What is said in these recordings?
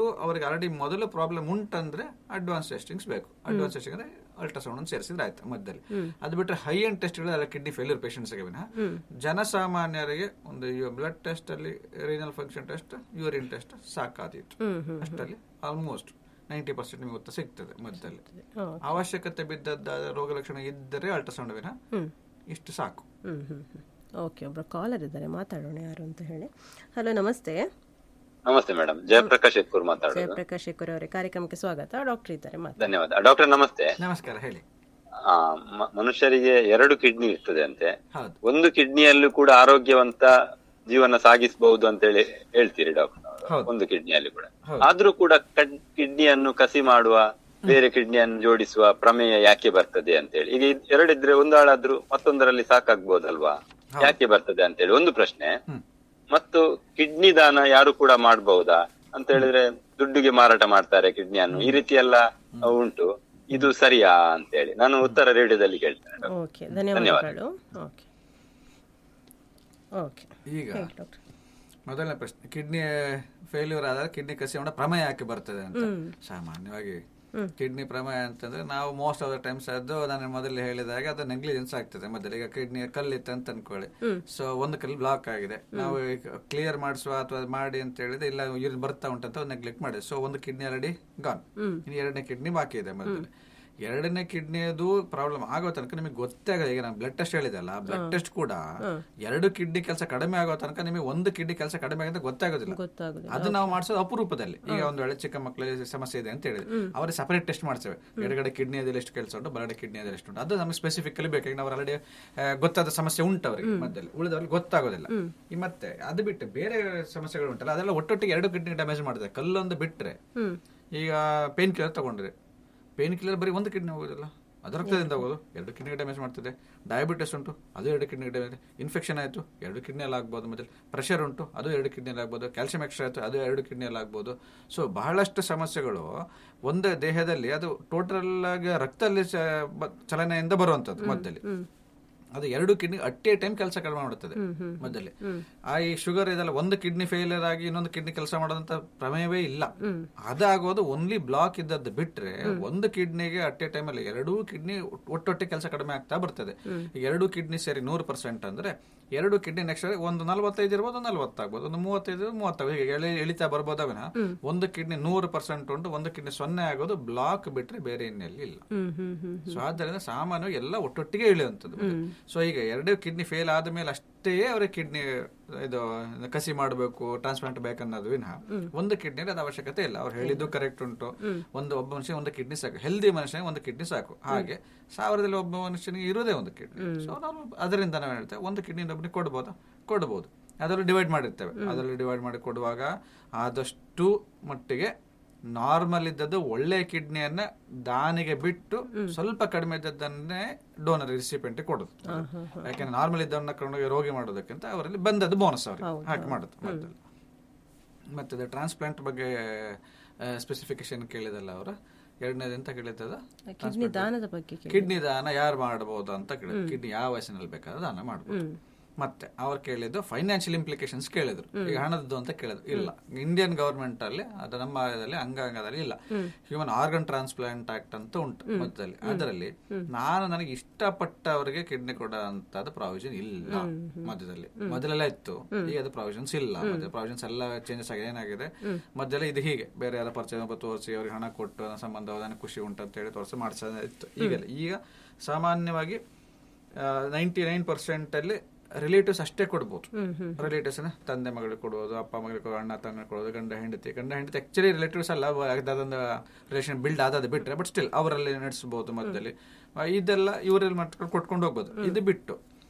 ಅವ್ರಿಗೆ ಆಲ್ರೆಡಿ ಮೊದಲು ಪ್ರಾಬ್ಲಮ್ ಉಂಟಂದ್ರೆ ಅಡ್ವಾನ್ಸ್ ಟೆಸ್ಟಿಂಗ್ಸ್ ಬೇಕು ಅಡ್ವಾನ್ಸ್ ಟೆಸ್ಟಿಂಗ್ ಅಂದ್ರೆ ಅಲ್ಟ್ರಾಸೌಂಡ್ ಅನ್ನು ಸೇರಿಸಿದ್ರೆ ಆಯ್ತು ಮಧ್ಯದಲ್ಲಿ ಅದು ಬಿಟ್ಟರೆ ಹೈ ಅಂಡ್ ಟೆಸ್ಟ್ಗಳು ಎಲ್ಲ ಕಿಡ್ನಿ ಫೇಲ್ಯೂರ್ ಪೇಷಂಟ್ಸ್ಗೆ ವಿನ ಜನಸಾಮಾನ್ಯರಿಗೆ ಒಂದು ಬ್ಲಡ್ ಟೆಸ್ಟ್ ಅಲ್ಲಿ renal function test urine test ಸಾಕಾದೀತು ಅಷ್ಟರಲ್ಲಿ ಆಲ್ಮೋಸ್ಟ್ ನೈಂಟಿ ಪರ್ಸೆಂಟ್ ನಿಮಗೆ ಉತ್ತರ ಸಿಗ್ತದೆ ಮಧ್ಯದಲ್ಲಿ ಅವಶ್ಯಕತೆ ಬಿದ್ದದ್ದ ರೋಗ ಲಕ್ಷಣ ಇದ್ದರೆ ಅಲ್ಟ್ರಾಸೌಂಡ್ ವಿನ ಇಷ್ಟು ಸಾಕು ಹ್ಮ್ ಹ್ಮ್ ಹ್ಮ್ ಓಕೆ ಒಬ್ಬರು ಕಾಲರ್ ಇದ್ದಾರೆ ಮಾತಾಡೋಣ ಯಾರು ಅಂತ ಹೇಳಿ ಹಲೋ ನಮಸ್ತೆ ನಮಸ್ತೆ ಮೇಡಮ್ ಜಯಪ್ರಕಾಶ್ ಎಕ್ಕೂರ್ ಮಾತಾಡೋದು ಜಯಪ್ರಕಾಶ್ ಶೇಖರ್ ಅವರೇ ಕಾರ್ಯಕ್ರಮಕ್ಕೆ ಸ್ವಾಗತ ಡಾಕ್ಟರ್ ಇದ್ದಾರೆ ಮಾತಾಡಿ ಧನ್ಯವಾದ ಡಾಕ್ಟರ್ ನಮಸ್ತೆ ನಮಸ್ಕಾರ ಹೇಳಿ ಆ, ಮ- ಮನುಷ್ಯರಿಗೆ ಎರಡು ಕಿಡ್ನಿ ಇರ್ತದೆ ಅಂತೆ ಹೌದು ಒಂದು ಕಿಡ್ನಿಯಲ್ಲೂ ಕೂಡ ಆರೋಗ್ಯವಂತ ಜೀವನ ಸಾಗಿಸಬಹುದು ಅಂತ ಹೇಳಿ ಹೇಳ್ತೀರಿ ಡಾಕ್ಟರ್ ಹೌದು. ಒಂದು ಕಿಡ್ನಿಯಲ್ಲಿ ಕೂಡ ಹೌದು. ಆದ್ರೂ ಕೂಡ ಕಿಡ್ನಿಯನ್ನು ಕಸಿ ಮಾಡುವ ಬೇರೆ ಕಿಡ್ನಿಯನ್ನು ಜೋಡಿಸುವ ಪ್ರಮೇಯ ಯಾಕೆ ಬರ್ತದೆ ಅಂತ ಹೇಳಿ ಈಗ ಇದ್ ಎರಡಿದ್ರೆ ಒಂದು ಹಾಳಾದ್ರೂ ಮತ್ತೊಂದರಲ್ಲಿ ಸಾಕಾಗ್ಬೋದಲ್ವಾ ಯಾಕೆ ಬರ್ತದೆ ಅಂತ ಹೇಳಿ ಒಂದು ಪ್ರಶ್ನೆ ಹ್ಮ್. ಮತ್ತು ಕಿಡ್ನಿ ದಾನ ಯಾರು ಕೂಡ ಮಾಡಬಹುದಾ ಅಂತ ಹೇಳಿದ್ರೆ ದುಡ್ಡಿಗೆ ಮಾರಾಟ ಮಾಡ್ತಾರೆ ಕಿಡ್ನಿಯನ್ನು ಈ ರೀತಿ ಎಲ್ಲ ಉಂಟು ಇದು ಸರಿಯಾ ಅಂತ ಹೇಳಿ ನಾನು ಉತ್ತರ ರೇಡಿಯೋದಲ್ಲಿ ಕೇಳ್ತೇನೆ ಡಾಕ್ಟರ್. ಓಕೆ ಧನ್ಯವಾದಗಳು ಓಕೆ ಓಕೆ ಈಗ ಹೇಳಿ ಡಾಕ್ಟರ್ ಮೊದಲನೇ ಪ್ರಶ್ನೆ ಕಿಡ್ನಿ ಫೇಲ್ಯೂರ್ ಆದಾಗ ಕಿಡ್ನಿ ಕಸಿ ಮಾಡ ಪ್ರಮೇಯ ಯಾಕೆ ಬರ್ತದೆ ಅಂತ ಸಾಮಾನ್ಯವಾಗಿ ಕಿಡ್ನಿ ಪ್ರಮೇಯ ಅಂತಂದ್ರೆ ನಾವು ಮೋಸ್ಟ್ ಆಫ್ ದ ಟೈಮ್ಸ್ ಅದು ನಾನು ಮೊದಲೇ ಹೇಳಿದಾಗ ಅದು ನೆಗ್ಲಿಜೆನ್ಸ್ ಆಗ್ತದೆ ಮೊದಲು ಈಗ ಕಿಡ್ನಿ ಕಲ್ಲಿತ್ತು ಅಂತ ಅನ್ಕೊಳ್ಳಿ ಸೊ ಒಂದು ಕಲ್ಲು ಬ್ಲಾಕ್ ಆಗಿದೆ ನಾವು ಕ್ಲಿಯರ್ ಮಾಡಿಸುವ ಅಥವಾ ಮಾಡಿ ಅಂತ ಹೇಳಿದ್ರೆ ಇಲ್ಲ ಯೂರಿನ್ ಬರ್ತಾ ಉಂಟಂತ ನೆಗ್ಲೆಕ್ಟ್ ಮಾಡಿದೆ ಸೊ ಒಂದು ಕಿಡ್ನಿ ಆಲ್ರೆಡಿ ಗಾನ್ ಇನ್ನು ಎರಡನೇ ಕಿಡ್ನಿ ಬಾಕಿ ಇದೆ ಮೊದಲು ಎರಡನೇ ಕಿಡ್ನಿಯದು ಪ್ರಾಬ್ಲಮ್ ಆಗೋ ತನಕ ನಿಮಗೆ ಗೊತ್ತೇ ಆಗಲ್ಲ ಈಗ ನಾನು ಬ್ಲಡ್ ಟೆಸ್ಟ್ ಹೇಳಿದಲ್ಲ ಬ್ಲಡ್ ಟೆಸ್ಟ್ ಕೂಡ ಎರಡು ಕಿಡ್ನಿ ಕೆಲಸ ಕಡಿಮೆ ಆಗೋ ತನಕ ನಿಮಗೆ ಒಂದು ಕಿಡ್ನಿ ಕೆಲಸ ಕಡಿಮೆ ಆಗಿದೆ ಗೊತ್ತಾಗೋದಿಲ್ಲ ಗೊತ್ತಾಗುದಿಲ್ಲ ಅದು ನಾವು ಮಾಡಿಸೋದು ಅಪರೂಪದಲ್ಲಿ ಈಗ ಒಂದು ವೇಳೆ ಚಿಕ್ಕ ಮಕ್ಕಳಿಗೆ ಸಮಸ್ಯೆ ಇದೆ ಅಂತ ಹೇಳಿದ್ರೆ ಅವ್ರಿಗೆ ಸಪರೇಟ್ ಟೆಸ್ಟ್ ಮಾಡ್ತೇವೆ ಎಡಗಡೆ ಕಿಡ್ನಿ ಅದಲ್ಲಿ ಎಷ್ಟು ಕೆಲಸ ಉಂಟು ಬಲಗಡೆ ಕಿಡ್ನಿ ಅದಲ್ಲಿ ಎಷ್ಟು ಉಂಟು ಅದು ನಮಗೆ ಸ್ಪೆಸಿಫಿಕಲಿ ಬೇಕು ಈಗ ನಾವು ಆಲ್ರೆಡಿ ಗೊತ್ತಾದ ಸಮಸ್ಯೆ ಉಂಟು ಅವರಿಗೆ ಮಧ್ಯದಲ್ಲಿ ಉಳಿದವ್ರಿಗೆ ಗೊತ್ತಾಗೋದಿಲ್ಲ ಈ ಮತ್ತೆ ಅದು ಬಿಟ್ಟು ಬೇರೆ ಸಮಸ್ಯೆಗಳು ಉಂಟಲ್ಲ ಅದೆಲ್ಲ ಒಟ್ಟೊಟ್ಟಿಗೆ ಎರಡು ಕಿಡ್ನಿ ಡ್ಯಾಮೇಜ್ ಮಾಡಿದೆ ಕಲ್ಲೊಂದು ಬಿಟ್ರೆ ಈಗ ಪೇನ್ ಕಿಲ್ಲರ್ ತಗೊಂಡ್ರೆ ಪೇನ್ ಕಿಲ್ಲರ್ ಬರೀ ಒಂದು ಕಿಡ್ನಿ ಹೋಗೋದಿಲ್ಲ ಅದು ರಕ್ತದಿಂದ ಹೋಗೋದು ಎರಡು ಕಿಡ್ನಿ ಡ್ಯಾಮೇಜ್ ಮಾಡ್ತದೆ ಡಯಾಬಿಟಿಸ್ ಉಂಟು ಅದು ಎರಡು ಕಿಡ್ನಿ ಡ್ಯಾಮೇಜ್ ಇನ್ಫೆಕ್ಷನ್ ಆಯಿತು ಎರಡು ಕಿಡ್ನಿಯಲ್ಲಿ ಆಗ್ಬೋದು ಮತ್ತೆ ಪ್ರೆಷರ್ ಉಂಟು ಅದು ಎರಡು ಕಿಡ್ನಿಯಲ್ಲಿ ಆಗ್ಬೋದು ಕ್ಯಾಲ್ಸಿಯಂ ಎಕ್ಸ್ಟ್ರಾ ಆಯಿತು ಅದು ಎರಡು ಕಿಡ್ನಿಯಲ್ಲಿ ಆಗ್ಬೋದು ಸೊ ಬಹಳಷ್ಟು ಸಮಸ್ಯೆಗಳು ಒಂದು ದೇಹದಲ್ಲಿ ಅದು ಟೋಟಲ್ ಆಗಿ ರಕ್ತದಲ್ಲಿ ಚ- ಬ- ಚಲನೆಯಿಂದ ಬರುವಂಥದ್ದು ಮಧ್ಯದಲ್ಲಿ ಅದು ಎರಡು ಕಿಡ್ನಿ ಅಟ್ಟೆ ಟೈಮ್ ಕೆಲಸ ಕಡಿಮೆ ಮಾಡುತ್ತದೆ ಮಧ್ಯದಲ್ಲಿ ಆ ಈ ಶುಗರ್ ಇದೆಲ್ಲ ಒಂದು ಕಿಡ್ನಿ ಫೇಲಿಯರ್ ಆಗಿ ಇನ್ನೊಂದು ಕಿಡ್ನಿ ಕೆಲಸ ಮಾಡೋದಂತ ಪ್ರಮೇಯವೇ ಇಲ್ಲ ಅದಾಗೋದು ಓನ್ಲಿ ಬ್ಲಾಕ್ ಇದ್ದದ್ದು ಬಿಟ್ರೆ ಒಂದು ಕಿಡ್ನಿಗೆ ಅಟ್ಟೆ ಟೈಮಲ್ಲಿ ಎರಡೂ ಕಿಡ್ನಿ ಒಟ್ಟೊಟ್ಟೆ ಕೆಲಸ ಕಡಿಮೆ ಆಗ್ತಾ ಬರ್ತದೆ ಈಗ ಎರಡೂ ಕಿಡ್ನಿ ಸೇರಿ ನೂರು ಪರ್ಸೆಂಟ್ ಅಂದ್ರೆ ಎರಡು ಕಿಡ್ನಿ ನೆಕ್ಸ್ಟ್ ಒಂದು ನಲ್ವತ್ತೈದು ಇರ್ಬೋದು ನಲ್ವತ್ತಾಗ್ಬೋದು ಒಂದು ಮೂವತ್ತೈದು ಮೂವತ್ತಾಗ್ಬೋದು ಹೀಗೆ ಎಳಿ ಎಳಿತಾ ಬರ್ಬೋದ ವಿನ ಒಂದು ಕಿಡ್ನಿ ನೂರು ಪರ್ಸೆಂಟ್ ಉಂಟು ಒಂದು ಕಿಡ್ನಿ ಸೊನ್ನೆ ಆಗೋದು ಬ್ಲಾಕ್ ಬಿಟ್ರೆ ಬೇರೆ ಇನ್ನೆಲ್ಲಿ ಇಲ್ಲ ಹ್ಮ್ ಹ್ಮ್ ಹ್ಮ್ ಸೊ ಆದ್ದರಿಂದ ಸಾಮಾನ್ಯವಾಗಿ ಎಲ್ಲ ಒಟ್ಟೊಟ್ಟಿಗೆ ಇಳಿಯುವಂಥದ್ದು ಸೊ ಈಗ ಎರಡೇ ಕಿಡ್ನಿ ಫೇಲ್ ಆದ ಮೇಲೆ ಅಷ್ಟೇ ಅವರಿಗೆ ಕಿಡ್ನಿ ಇದು ಕಸಿ ಮಾಡಬೇಕು ಟ್ರಾನ್ಸ್ಪ್ಲಾಂಟ್ ಬೇಕನ್ನೋದು ವಿನಃ ಒಂದು ಕಿಡ್ನಿ ಅದು ಅವಶ್ಯಕತೆ ಇಲ್ಲ ಅವ್ರು ಹೇಳಿದ್ದು ಕರೆಕ್ಟ್ ಉಂಟು ಒಂದು ಒಬ್ಬ ಮನುಷ್ಯ ಒಂದು ಕಿಡ್ನಿ ಸಾಕು ಹೆಲ್ದಿ ಮನುಷ್ಯನಿಗೆ ಒಂದು ಕಿಡ್ನಿ ಸಾಕು ಹಾಗೆ ಸಾವಿರದಲ್ಲಿ ಒಬ್ಬ ಮನುಷ್ಯನಿಗೆ ಇರೋದೇ ಒಂದು ಕಿಡ್ನಿ ಸೊ ನಾವು ಅದರಿಂದ ನಾವು ಹೇಳ್ತೇವೆ ಒಂದು ಕಿಡ್ನಿ ಒಬ್ಬನಿಗೆ ಕೊಡ್ಬೋದಾ ಕೊಡ್ಬೋದು ಅದರಲ್ಲಿ ಡಿವೈಡ್ ಮಾಡಿರ್ತೇವೆ ಅದರಲ್ಲಿ ಡಿವೈಡ್ ಮಾಡಿ ಕೊಡುವಾಗ ಆದಷ್ಟು ಮಟ್ಟಿಗೆ ನಾರ್ಮಲ್ ಇದ್ದದ್ದು ಒಳ್ಳೆ ಕಿಡ್ನಿಯನ್ನ ದಾನಿಗೆ ಬಿಟ್ಟು ಸ್ವಲ್ಪ ಕಡಿಮೆ ಇದ್ದದ್ದನ್ನೇ ಡೋನರ್ ರಿಸಿಪೆಂಟ್ ಕೊಡುದು ಯಾಕಂದ್ರೆ ನಾರ್ಮಲ್ ಇದ್ದವನ್ನ ಕರ್ಕೊಂಡೋಗಿ ರೋಗಿ ಮಾಡೋದಕ್ಕಿಂತ ಅವರಲ್ಲಿ ಬಂದದ್ದು ಬೋನಸ್ ಅವ್ರಿಗೆ ಹಾಗೆ ಮಾಡುದು ಮತ್ತೆ ಮತ್ತೆ ಟ್ರಾನ್ಸ್ಪ್ಲಾಂಟ್ ಬಗ್ಗೆ ಸ್ಪೆಸಿಫಿಕೇಶನ್ ಕೇಳಿದಲ್ಲ ಅವರು ಎರಡನೇದು ಎಂತ ಕೇಳಿದ್ದದ ಕಿಡ್ನಿ ದಾನದ ಬಗ್ಗೆ ಕೇಳಿ. ಕಿಡ್ನಿ ದಾನ ಯಾರು ಮಾಡಬಹುದು ಅಂತ ಕೇಳಿದ್ರು ಕಿಡ್ನಿ ಯಾವ ವಯಸ್ಸಿನಲ್ಲಿ ಬೇಕಾದ್ರೆ ದಾನ ಮಾಡಬಹುದು ಮತ್ತೆ ಅವ್ರು ಕೇಳಿದ್ದು ಫೈನಾನ್ಷಿಯಲ್ ಇಂಪ್ಲಿಕೇಶನ್ಸ್ ಕೇಳಿದ್ರು ಈಗ ಹಣದ್ದು ಅಂತ ಕೇಳಿದ್ರು ಇಲ್ಲ ಇಂಡಿಯನ್ ಗವರ್ಮೆಂಟ್ ಅಲ್ಲಿ ಅದು ನಮ್ಮ ಇದರಲ್ಲಿ ಅಂಗಾಂಗದಲ್ಲಿ ಇಲ್ಲ ಹ್ಯೂಮನ್ ಆರ್ಗನ್ ಟ್ರಾನ್ಸ್ಪ್ಲಾಂಟ್ ಆಕ್ಟ್ ಅಂತ ಉಂಟು ಮಧ್ಯದಲ್ಲಿ ಅದರಲ್ಲಿ ನಾನು ನನಗೆ ಇಷ್ಟಪಟ್ಟವರಿಗೆ ಕಿಡ್ನಿ ಕೊಡುವಂತದ್ದು ಪ್ರಾವಿಷನ್ ಇಲ್ಲ ಮಧ್ಯದಲ್ಲಿ ಮೊದಲೆಲ್ಲ ಇತ್ತು ಈಗ ಅದು ಪ್ರಾವಿಷನ್ಸ್ ಇಲ್ಲ ಮತ್ತೆ ಪ್ರಾವಿಷನ್ಸ್ ಎಲ್ಲ ಚೇಂಜಸ್ ಆಗಿದೆ ಏನಾಗಿದೆ ಮೊದಲೆಲ್ಲ ಇದು ಹೀಗೆ ಬೇರೆ ಯಾರ ಪರಿಚಯ ಒಬ್ಬ ತೋರಿಸಿ ಅವ್ರಿಗೆ ಹಣ ಕೊಟ್ಟು ನನ್ನ ಸಂಬಂಧ ನನಗೆ ಖುಷಿ ಉಂಟು ಅಂತ ಹೇಳಿ ತೋರಿಸಿ ಮಾಡಿಸೋದು ಇತ್ತು ಈಗಲ್ಲ ಈಗ ಸಾಮಾನ್ಯವಾಗಿ ನೈಂಟಿ ನೈನ್ ಪರ್ಸೆಂಟ್ ಅಲ್ಲಿ ರಿಲೇಟಿವ್ಸ್ ಅಷ್ಟೇ ಕೊಡ್ಬೋದು ರಿಲೇಟಿವ್ಸ್ ತಂದೆ ಮಗಳಿಗೆ ಕೊಡ್ಬೋದು ಅಪ್ಪ ಮಗಳಿಗೆ ಕೊಡೋದು ಅಣ್ಣ ತಂಗ ಕೊಡೋದು ಗಂಡ ಹೆಂಡತಿ ಗಂಡ ಹೆಂಡತಿ ಆಕ್ಚುಲಿ ರಿಲೇಟಿವ್ಸ್ ಅಲ್ಲ ಅದೊಂದು ರಿಲೇಷನ್ ಬಿಲ್ಡ್ ಆದದ್ದು ಬಿಟ್ರೆ ಬಟ್ ಸ್ಟಿಲ್ ಅವರಲ್ಲಿ ನಡೆಸಬಹುದು ಮಧ್ಯದಲ್ಲಿ ಆ, ಇದೆಲ್ಲ ಇವರಲ್ಲಿ ಮಾಡ್ಕೊಂಡು ಕೊಟ್ಕೊಂಡು ಹೋಗ್ಬೋದು ಇದು ಬಿಟ್ಟು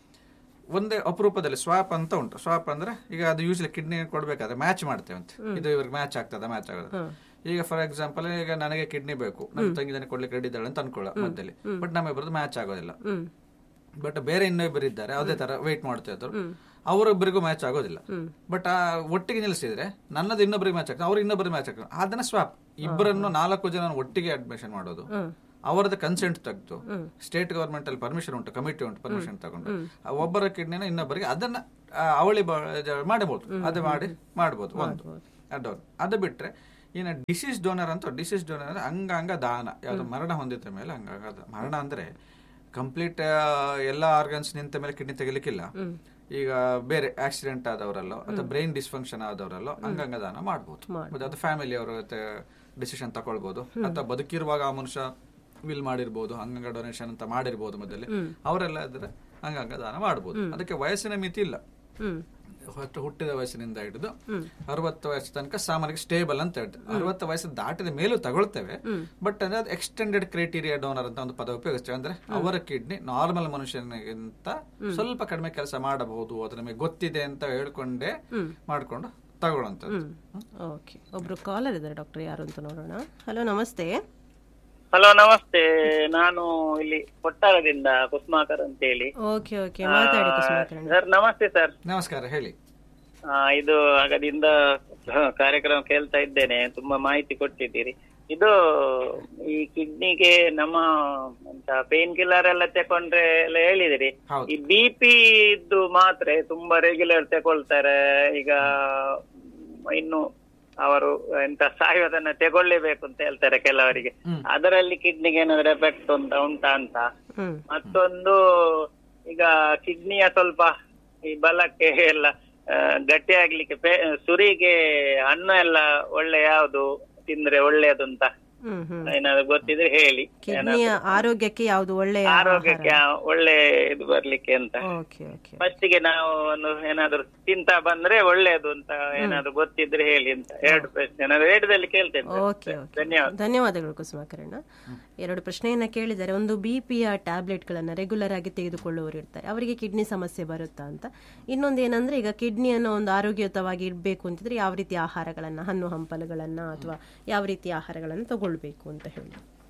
ಒಂದೇ ಅಪರೂಪದಲ್ಲಿ ಸ್ವಾಪ್ ಅಂತ ಉಂಟು ಸ್ವಾಪ್ ಅಂದ್ರೆ ಈಗ ಅದು ಯೂಸ್ಲಿ ಕಿಡ್ನಿ ಕೊಡ್ಬೇಕಾದ್ರೆ ಮ್ಯಾಚ್ ಮಾಡ್ತೇವೆ ಅಂತ ಇದು ಇವ್ರಿಗೆ ಮ್ಯಾಚ್ ಆಗ್ತದ ಮ್ಯಾಚ್ ಆಗೋದು ಈಗ ಫಾರ್ ಎಕ್ಸಾಂಪಲ್ ಈಗ ನನಗೆ ಕಿಡ್ನಿ ಬೇಕು ನನ್ನ ತಂಗಿ ನನಗೆ ಕೊಡ್ಲಿಕ್ಕೆ ರೆಡಿ ಇದ್ದಾಳೆ ಅಂತ ಅನ್ಕೊಳ್ಳ ಮಧ್ಯದಲ್ಲಿ ಬಟ್ ನಮ್ಮಿಬ್ಬರದ್ದು ಮ್ಯಾಚ್ ಆಗೋದಿಲ್ಲ ಬಟ್ ಬೇರೆ ಇನ್ನೊಬ್ಬರು ಇದ್ದಾರೆ ಅದೇ ತರ ವೇಟ್ ಮಾಡ್ತಾ ಇದ್ರು ಅವರೊಬ್ಬರಿಗೂ ಮ್ಯಾಚ್ ಆಗೋದಿಲ್ಲ ಬಟ್ ಆ ಒಟ್ಟಿಗೆ ನಿಲ್ಲಿಸಿದ್ರೆ ನನ್ನದು ಇನ್ನೊಬ್ಬರಿಗೆ ಮ್ಯಾಚ್ ಆಗ್ತದೆ ಅವ್ರು ಇನ್ನೊಬ್ಬರಿಗೆ ಮ್ಯಾಚ್ ಆಗ್ತದೆ ಅದನ್ನ ಸ್ವಾಪ್ ಇಬ್ಬರನ್ನು ನಾಲ್ಕು ಜನ ಒಟ್ಟಿಗೆ ಅಡ್ಮಿಷನ್ ಮಾಡೋದು ಅವರದ್ದು ಕನ್ಸೆಂಟ್ ತೆಗೆದು ಸ್ಟೇಟ್ ಗವರ್ಮೆಂಟ್ ಅಲ್ಲಿ ಪರ್ಮಿಷನ್ ಉಂಟು ಕಮಿಟಿ ಉಂಟು ಪರ್ಮಿಷನ್ ತಗೊಂಡು ಆ ಒಬ್ಬರ ಕಿಡ್ನಿನ ಇನ್ನೊಬ್ಬರಿಗೆ ಅದನ್ನ ಆ, ಅವಳಿ ಬ- ಜ- ಮಾಡಬಹುದು ಅದು ಮಾಡಿ ಮಾಡಬಹುದು ಒಂದು ಅದೊಂದು ಅದು ಬಿಟ್ರೆ ಇನ್ನು ಡಿಸೀಸ್ ಡೋನರ್ ಅಂತ ಡಿಸೀಸ್ ಡೋನರ್ ಅಂದ್ರೆ ಅಂಗಾಂಗ ದಾನ ಯಾವ್ದು ಮರಣ ಹೊಂದಿದ ಮೇಲೆ ಅಂಗಾಂಗ ದಾನ. ಮರಣ ಅಂದ್ರೆ ಕಂಪ್ಲೀಟ್ ಎಲ್ಲ ಆರ್ಗನ್ಸ್ ನಿಂತ ಮೇಲೆ ಕಿಡ್ನಿ ತೆಗಿಲಿಕ್ಕಿಲ್ಲ ಈಗ ಬೇರೆ ಆಕ್ಸಿಡೆಂಟ್ ಆದವರಲ್ಲೋ ಅಥವಾ ಬ್ರೈನ್ ಡಿಸ್ಫಂಕ್ಷನ್ ಆದವರಲ್ಲೋ ಅಂಗಾಂಗ ದಾನ ಮಾಡ್ಬೋದು ಮತ್ತೆ ಅದು ಫ್ಯಾಮಿಲಿ ಅವರ ಡಿಸಿಷನ್ ತಗೊಳ್ಬಹುದು ಅಥವಾ ಬದುಕಿರುವಾಗ ಆ ಮನುಷ್ಯ ವಿಲ್ ಮಾಡಿರ್ಬೋದು ಅಂಗಾಂಗ ಡೊನೇಷನ್ ಅಂತ ಮಾಡಿರ್ಬೋದು ಮೊದಲೇ ಅವರೆಲ್ಲ ಇದ್ರೆ ಅಂಗಾಂಗ ದಾನ ಮಾಡ್ಬೋದು ಅದಕ್ಕೆ ವಯಸ್ಸಿನ ಮಿತಿ ಇಲ್ಲ ಹ್ಮ್ ಹೊತ್ತು ಹುಟ್ಟಿದ ವಯಸ್ಸಿನಿಂದ ಹಿಡಿದು ಅರವತ್ತು ವಯಸ್ಸು ತನಕ ಸಾಮಾನ್ಯ ಸ್ಟೇಬಲ್ ಅಂತ ಹೇಳ್ತೇವೆ ಅರವತ್ತು ವಯಸ್ಸು ದಾಟಿದ ಮೇಲೂ ತಗೊಳ್ತೇವೆ ಬಟ್ ಅಂದ್ರೆ ಅದು ಎಕ್ಸ್ಟೆಂಡೆಡ್ ಕ್ರೈಟೀರಿಯಾ ಡೋನರ್ ಅಂತ ಒಂದು ಪದ ಉಪಯೋಗಿಸ್ತೇವೆ ಅಂದ್ರೆ ಅವರ ಕಿಡ್ನಿ ನಾರ್ಮಲ್ ಮನುಷ್ಯನಿಗಿಂತ ಸ್ವಲ್ಪ ಕಡಿಮೆ ಕೆಲಸ ಮಾಡಬಹುದು ಅದು ನಮಗೆ ಗೊತ್ತಿದೆ ಅಂತ ಹೇಳ್ಕೊಂಡೇ ಮಾಡ್ಕೊಂಡು ತಗೊಳ್ಳೋಂಥದ್ದು ಓಕೆ ಒಬ್ರು ಕಾಲರ್ ಇದ್ದಾರೆ ಡಾಕ್ಟರ್ ಯಾರು ಅಂತ ನೋಡೋಣ ಹಲೋ ನಮಸ್ತೆ ಹಲೋ ನಮಸ್ತೆ ನಾನು ಇಲ್ಲಿ ಕೊಟ್ಟಾರದಿಂದ ಕುಸ್ಮಾಕರ್ ಅಂತ ಹೇಳಿ ಓಕೆ ಓಕೆ ಮಾತಾಡಿ ಕುಸುಮಾಕರಣ್ಣ ಸರ್ ನಮಸ್ತೆ ಸರ್ ನಮಸ್ಕಾರ ಹೇಳಿ ಆ, ಇದು ಆಗದಿಂದ ಕಾರ್ಯಕ್ರಮ ಕೇಳ್ತಾ ಇದ್ದೇನೆ ತುಂಬಾ ಮಾಹಿತಿ ಕೊಟ್ಟಿದ್ದೀರಿ ಇದು ಈ ಕಿಡ್ನಿಗೆ ನಮ್ಮ ಎಂತ ಪೇನ್ ಕಿಲ್ಲರ್ ಎಲ್ಲ ತಕೊಂಡ್ರೆ ಎಲ್ಲ ಹೇಳಿದಿರಿ ಹೌದು. ಈ ಬಿ ಪಿ ಇದ್ದು ಮಾತ್ರೆ ತುಂಬಾ ರೆಗ್ಯುಲರ್ ತಗೊಳ್ತಾರೆ ಈಗ ಇನ್ನು ಅವರು ಎಂತ ಸಾಯೋದನ್ನ ತಗೊಳ್ಳೇಬೇಕು ಅಂತ ಹೇಳ್ತಾರೆ ಕೆಲವರಿಗೆ ಅದರಲ್ಲಿ ಕಿಡ್ನಿಗೆ ಏನಾದ್ರು ಎಫೆಕ್ಟ್ ಉಂಟ ಉಂಟಾ ಅಂತ ಹ್ಮ್ ಮತ್ತೊಂದು ಈಗ ಕಿಡ್ನಿಯ ಸ್ವಲ್ಪ ಈ ಬಲಕ್ಕೆ ಎಲ್ಲ ಆ, ಗಟ್ಟಿ ಆಗ್ಲಿಕ್ಕೆ ಪೇ- ಸುರಿಗೆ ಹಣ್ಣು ಎಲ್ಲ ಒಳ್ಳೆ ಯಾವ್ದು ತಿಂದ್ರೆ ಒಳ್ಳೆಯದು ಅಂತ ಹ್ಮ್ ಹ್ಮ್ ಏನಾದ್ರು ಗೊತ್ತಿದ್ರೆ ಹೇಳಿ ಕಿಡ್ನಿಯ ಆರೋಗ್ಯಕ್ಕೆ ಯಾವುದು ಒಳ್ಳೆಯ ಆರೋಗ್ಯಕ್ಕೆ ಆ ಒಳ್ಳೆ ಇದು ಬರ್ಲಿಕ್ಕೆ ಅಂತ ಓಕೆ ಓಕೆ ಫಸ್ಟಿಗೆ ನಾವು ಒಂದು ಏನಾದ್ರು ತಿಂತ ಬಂದ್ರೆ ಒಳ್ಳೇದು ಅಂತ ಏನಾದ್ರು ಗೊತ್ತಿದ್ರೆ ಹೇಳಿ ಅಂತ ಎರಡು ಪ್ರಶ್ನೆ ನಾನು ರೇಡಿಯೋದಲ್ಲಿ ಕೇಳ್ತೇನೆ ಸರ್. ಓಕೆ ಓಕೆ ಧನ್ಯವಾದ ಧನ್ಯವಾದಗಳು ಕುಸುಮಾಕರಣ್ಣ ಎರಡು ಪ್ರಶ್ನೆಯನ್ನ ಕೇಳಿದ್ದಾರೆ ಒಂದು ಬಿ ಪಿಯ ಟ್ಯಾಬ್ಲೆಟ್ಗಳನ್ನು ರೆಗ್ಯುಲರ್ ಆಗಿ ತೆಗೆದುಕೊಳ್ಳುವವರು ಇರ್ತಾರೆ ಅವರಿಗೆ ಕಿಡ್ನಿ ಸಮಸ್ಯೆ ಬರುತ್ತಾ ಅಂತ ಇನ್ನೊಂದು ಏನಂದ್ರೆ ಈಗ ಕಿಡ್ನಿಯನ್ನು ಒಂದು ಆರೋಗ್ಯಯುತವಾಗಿ ಇಡಬೇಕು ಅಂತಿದ್ರೆ ಯಾವ ರೀತಿ ಆಹಾರಗಳನ್ನು ಹಣ್ಣು ಹಂಪಲುಗಳನ್ನು ಅಥವಾ ಯಾವ ರೀತಿ ಆಹಾರಗಳನ್ನು ತಗೊಳ್ಬೇಕು ಅಂತ ಹೇಳಿ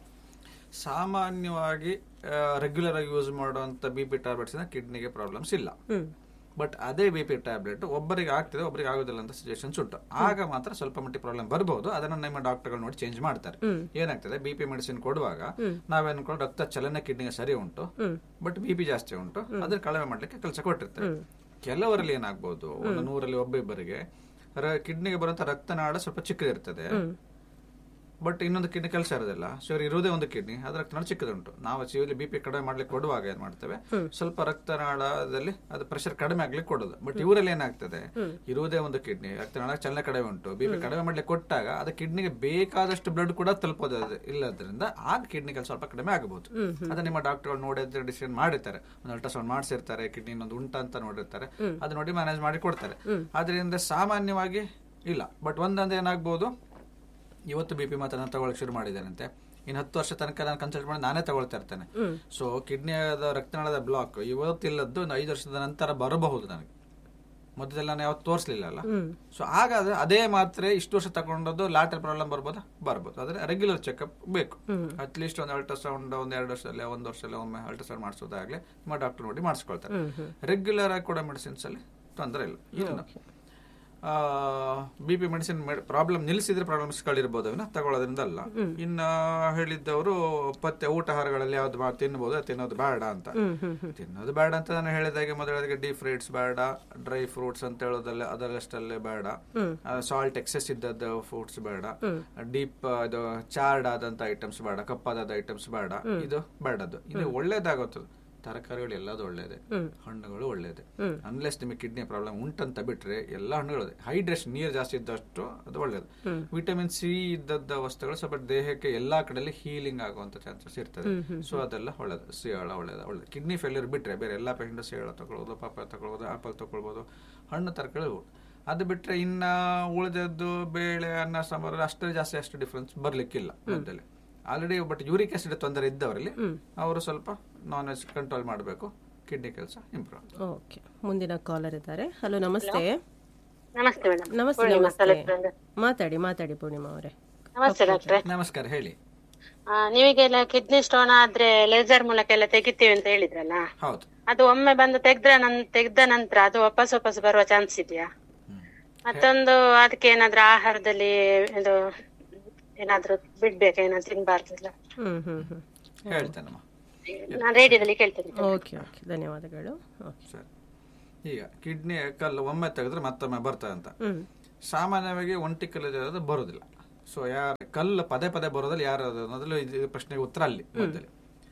ಸಾಮಾನ್ಯವಾಗಿ ರೆಗ್ಯುಲರ್ ಆಗಿ ಯೂಸ್ ಮಾಡುವಂತ ಬಿ ಪಿ ಟ್ಯಾಬ್ಲೆಟ್ಸ್ ಕಿಡ್ನಿಗೆ ಪ್ರಾಬ್ಲಮ್ಸ್ ಇಲ್ಲ ಹ್ಮ್ ಬಟ್ ಅದೇ ಬಿ ಪಿ ಟ್ಯಾಬ್ಲೆಟ್ ಒಬ್ಬರಿಗೆ ಆಗ್ತದೆ ಒಬ್ಬರಿಗೆ ಆಗೋದಿಲ್ಲ ಅಂತ ಸಿಚುವೇಶನ್ಸ್ ಉಂಟು ಆಗ ಮಾತ್ರ ಸ್ವಲ್ಪ ಮಟ್ಟಿಗೆ ಪ್ರಾಬ್ಲಮ್ ಬರಬಹುದು ಅದನ್ನ ನಿಮ್ಮ ಡಾಕ್ಟರ್ಗಳು ನೋಡಿ ಚೇಂಜ್ ಮಾಡ್ತಾರೆ ಏನಾಗ್ತದೆ ಬಿ ಪಿ ಮೆಡಿಸಿನ್ ಕೊಡುವಾಗ ನಾವೇನ್ಕೊಂಡು ರಕ್ತ ಚಲನೆ ಕಿಡ್ನಿಗೆ ಸರಿ ಉಂಟು ಬಟ್ ಬಿ ಪಿ ಜಾಸ್ತಿ ಉಂಟು ಅದನ್ನ ಕಡಿಮೆ ಮಾಡ್ಲಿಕ್ಕೆ ಕೆಲಸ ಕೊಟ್ಟಿರ್ತಾರೆ ಕೆಲವರಲ್ಲಿ ಏನಾಗ್ಬೋದು ಒಂದು ನೂರಲ್ಲಿ ಒಬ್ಬಿಬ್ಬರಿಗೆ ಕಿಡ್ನಿಗೆ ಬರುವಂತ ರಕ್ತನಾಳ ಸ್ವಲ್ಪ ಚಿಕ್ಕದಿರ್ತದೆ ಬಟ್ ಇನ್ನೊಂದು ಕಿಡ್ನಿ ಕೆಲಸ ಇರೋದಿಲ್ಲ ಸೊ ಇವ್ರು ಇರುವುದೇ ಒಂದು ಕಿಡ್ನಿ ಅದ್ರ ರಕ್ತನಾಳ ಚಿಕ್ಕದುಂಟು ನಾವು ಸಿವಿಲಿ ಬಿ ಪಿ ಕಡಿಮೆ ಮಾಡ್ಲಿಕ್ಕೆ ಕೊಡುವಾಗ ಏನ್ ಮಾಡ್ತೇವೆ ಸ್ವಲ್ಪ ರಕ್ತನಾಳದಲ್ಲಿ ಅದು ಪ್ರೆಷರ್ ಕಡಿಮೆ ಆಗ್ಲಿಕ್ಕೆ ಕೊಡೋದು ಬಟ್ ಇವರಲ್ಲಿ ಏನಾಗ್ತದೆ ಇರುವುದೇ ಒಂದು ಕಿಡ್ನಿ ರಕ್ತನಾಳ ಚಲನೆ ಕಡಿಮೆ ಉಂಟು ಬಿ ಪಿ ಕಡಿಮೆ ಮಾಡ್ಲಿಕ್ಕೆ ಕೊಟ್ಟಾಗ ಅದು ಕಿಡ್ನಿಗೆ ಬೇಕಾದಷ್ಟು ಬ್ಲಡ್ ಕೂಡ ತಲುಪೋದು ಅದು ಇಲ್ಲದ್ರಿಂದ ಆಗ ಕಿಡ್ನಿ ಕೆಲಸ ಸ್ವಲ್ಪ ಕಡಿಮೆ ಆಗಬಹುದು ಅದು ನಿಮ್ಮ ಡಾಕ್ಟರ್ಗಳು ನೋಡಿದ್ರೆ ಡಿಸಿಷನ್ ಮಾಡಿರ್ತಾರೆ ಒಂದು ಅಲ್ಟ್ರಾಸೌಂಡ್ ಮಾಡಿಸಿರ್ತಾರೆ ಕಿಡ್ನಿ ಇನ್ನೊಂದು ಉಂಟ ಅಂತ ನೋಡಿರ್ತಾರೆ ಅದು ನೋಡಿ ಮ್ಯಾನೇಜ್ ಮಾಡಿ ಕೊಡ್ತಾರೆ ಅದರಿಂದ ಸಾಮಾನ್ಯವಾಗಿ ಇಲ್ಲ ಬಟ್ ಒಂದಂದ್ರೆ ಏನಾಗ್ಬೋದು ಇವತ್ತು ಬಿ ಪಿ ಮಾತ್ರ ನಾನು ತಗೊಳಕ್ ಶುರು ಮಾಡಿದ್ದೇನಂತೆ ಇನ್ನು ಹತ್ತು ವರ್ಷ ತನಕ ನಾನು ಕನ್ಸಲ್ಟ್ ಮಾಡಿ ನಾನೇ ತಗೊಳ್ತಾ ಇರ್ತೇನೆ ಸೊ ಕಿಡ್ನಿಯಾದ ರಕ್ತನಾಳದ ಬ್ಲಾಕ್ ಇವತ್ತಿಲ್ಲದ್ದು ಒಂದು ಐದು ವರ್ಷದ ನಂತರ ಬರಬಹುದು ನನಗೆ ಮೊದಲೆಲ್ಲ ನಾನು ಯಾವತ್ತು ತೋರಿಸ್ಲಿಲ್ಲ ಅಲ್ಲ ಸೊ ಹಾಗಾದ್ರೆ ಅದೇ ಮಾತ್ರೆ ಇಷ್ಟು ವರ್ಷ ತಗೊಂಡದ್ದು ಲಾಟರ್ ಪ್ರಾಬ್ಲಮ್ ಬರ್ಬೋದಾ ಬರ್ಬೋದು ಆದ್ರೆ ರೆಗ್ಯುಲರ್ ಚೆಕಪ್ ಬೇಕು ಅಟ್ಲೀಸ್ಟ್ ಒಂದು ಅಲ್ಟ್ರಾಸೌಂಡ್ ಒಂದ್ ಎರಡು ವರ್ಷದಲ್ಲಿ ಒಂದು ವರ್ಷದಲ್ಲಿ ಒಮ್ಮೆ ಅಲ್ಟ್ರಾಸೌಂಡ್ ಮಾಡಿಸೋದಾಗ್ಲಿ ನಿಮ್ಮ ಡಾಕ್ಟರ್ ನೋಡಿ ಮಾಡಿಸ್ಕೊಳ್ತಾರೆ ರೆಗ್ಯುಲರ್ ಆಗಿ ಕೂಡ ಮೆಡಿಸಿನ್ಸ್ ಅಲ್ಲಿ ತೊಂದರೆ ಇಲ್ಲ ಇನ್ನು ಬಿ ಪಿ ಮೆಡಿಸಿನ್ ಪ್ರಾಬ್ಲಮ್ ನಿಲ್ಲಿಸಿದ್ರೆ ಪ್ರಾಬ್ಲಮ್ಸ್ ಗಳಿರ್ಬೋದು ಅವನ್ನ ತಗೊಳ್ಳೋದ್ರಿಂದ ಅಲ್ಲ ಇನ್ನ ಹೇಳಿದ್ದವರು ಪತ್ತೆ ಊಟಹಾರಗಳಲ್ಲಿ ಯಾವ್ದು ಮಾ- ತಿನ್ಬೋದು ಅದು ತಿನ್ನೋದು ಬೇಡ ಅಂತ ತಿನ್ನೋದು ಬೇಡ ಅಂತ ನಾನು ಹೇಳಿದಾಗೆ ಮೊದಲಿಗೆ ಡೀಪ್ ಫ್ರೈಡ್ಸ್ ಬೇಡ ಡ್ರೈ ಫ್ರೂಟ್ಸ್ ಅಂತ ಹೇಳೋದಲ್ಲ ಅದರಷ್ಟಲ್ಲೇ ಬೇಡ ಸಾಲ್ಟ್ ಎಕ್ಸೆಸ್ ಇದ್ದದ್ದು ಫ್ರೂಟ್ಸ್ ಬೇಡ ಡೀಪ್ ಇದು ಚಾರ್ಡ್ ಆದಂತ ಐಟಮ್ಸ್ ಬೇಡ ಕಪ್ಪಾದ ಐಟಮ್ಸ್ ಬೇಡ ಇದು ಬೇಡದು ಇದು ಒಳ್ಳೇದಾಗುತ್ತದೆ ತರಕಾರಿಗಳು ಎಲ್ಲದು ಒಳ್ಳೇದೆ ಹಣ್ಣುಗಳು ಒಳ್ಳೇದೆ ಅನ್ಲೆಸ್ ನಿಮಗೆ ಕಿಡ್ನಿ ಪ್ರಾಬ್ಲಮ್ ಉಂಟಂತ ಬಿಟ್ರೆ ಎಲ್ಲ ಹಣ್ಣುಗಳು ಅದೇ ಹೈಡ್ರೇಷನ್ ನೀರು ಜಾಸ್ತಿ ಇದ್ದಷ್ಟು ಅದು ಒಳ್ಳೇದು ವಿಟಮಿನ್ ಸಿ ಇದ್ದದ್ದ ವಸ್ತುಗಳು ಸ್ವಲ್ಪ ದೇಹಕ್ಕೆ ಎಲ್ಲಾ ಕಡೆಯಲ್ಲಿ ಹೀಲಿಂಗ್ ಆಗುವಂತ ಚಾನ್ಸಸ್ ಇರ್ತದೆ ಸೊ ಅದೆಲ್ಲ ಒಳ್ಳೇದು ಸಿಯಾಳ ಒಳ್ಳೇದು ಒಳ್ಳೇದು ಕಿಡ್ನಿ ಫೇಲ್ಯೂರ್ ಬಿಟ್ರೆ ಬೇರೆ ಎಲ್ಲಾ ಪೇಷಂಟ್ ಸಿಯಾಳ ತಗೊಳ್ಬೋದು ಪಾಪ ತಗೊಳ್ಬೋದು ಆಪಲ್ ತಗೊಳ್ಬೋದು ಹಣ್ಣು ತರಕಾರಿ ಅದು ಬಿಟ್ರೆ ಇನ್ನ ಉಳಿದದ್ದು ಬೇಳೆ ಅನ್ನ ಸಾಂಬಾರು ಅಷ್ಟು ಜಾಸ್ತಿ ಅಷ್ಟು ಡಿಫ್ರೆನ್ಸ್ ಬರ್ಲಿಕ್ಕಿಲ್ಲ ಮಧ್ಯದಲ್ಲಿ ಆಲ್ರೆಡಿ ಬಟ್ ಯೂರಿಕ್ ಆಸಿಡ್ ತೊಂದರೆ ಇದ್ದವರಲ್ಲಿ ಅವರು ಸ್ವಲ್ಪ ನಾನ್ ವೆಜ್ ಕಂಟ್ರೋಲ್ ಮಾಡಬೇಕು ಕಿಡ್ನಿ ಕೆಲಸ ಇಂಪ್ರೂವ್ ಓಕೆ ಮುಂದಿನ ಕಾಲರ್ ಇದ್ದಾರೆ ಹಲೋ ನಮಸ್ತೆ ನಮಸ್ತೆ ಮೇಡಮ್ ನಮಸ್ತೆ ನಮಸ್ತೆ ಮಾತಾಡಿ ಮಾತಾಡಿ ಪೂರ್ಣಿಮಾ ಅವರೇ ನಮಸ್ತೆ ಡಾಕ್ಟ್ರೆ ನಮಸ್ಕಾರ ಹೇಳಿ ಆ, ನೀವೀಗೆಲ್ಲ ಕಿಡ್ನಿ ಸ್ಟೋನ್ ಆದ್ರೆ ಲೇಸರ್ ಮೂಲಕ ಎಲ್ಲ ತೆಗಿತೀವಿ ಅಂತ ಹೇಳಿದ್ರಲ್ಲ ಹೌದು ಅದು ಒಮ್ಮೆ ಬಂದು ತೆಗ್ದ ನನ್ ತೆಗ್ದ ನಂತರ ಅದು ವಾಪಸ್ ವಾಪಸ್ ಬರುವ ಚಾನ್ಸ್ ಇದೆಯಾ ಮತ್ತೊಂದು ಅದಕ್ಕೆ ಏನಾದ್ರೂ ಆಹಾರದಲ್ಲಿ ಇದು ಏನಾದ್ರೂ ಬಿಡ್ಬೇಕಾ ಏನಾದ್ರು ತಿನ್ಬಾರ್ದಿಲ್ಲ ಹ್ಮ್ ಹ್ಮ್ ಹ್ಮ್ ಹೇಳ್ತೇನಮ್ಮ ನಾನು ರೇಡಿಯೋದಲ್ಲಿ ಕೇಳ್ತೇನೆ ಓಕೆ ಓಕೆ ಧನ್ಯವಾದಗಳು ಓಕೆ ಸರಿ ಈಗ ಕಿಡ್ನಿ ಕಲ್ಲು ಒಮ್ಮೆ ತೆಗೆದ್ರೆ ಮತ್ತೊಮ್ಮೆ ಬರ್ತದೆ ಅಂತ ಹ್ಮ್ ಸಾಮಾನ್ಯವಾಗಿ ಒಂಟಿ ಕಲ್ಲು ಬರುವುದಿಲ್ಲ ಸೊ ಯಾರ ಕಲ್ಲು ಪದೇ ಪದೇ ಬರೋದ್ರಲ್ಲಿ ಯಾರು ಅದು ಅನ್ನೋದ್ರಲ್ಲಿ ಇದು ಪ್ರಶ್ನೆಗೆ ಉತ್ತರ ಅಲ್ಲಿ ಮೊದಲೇ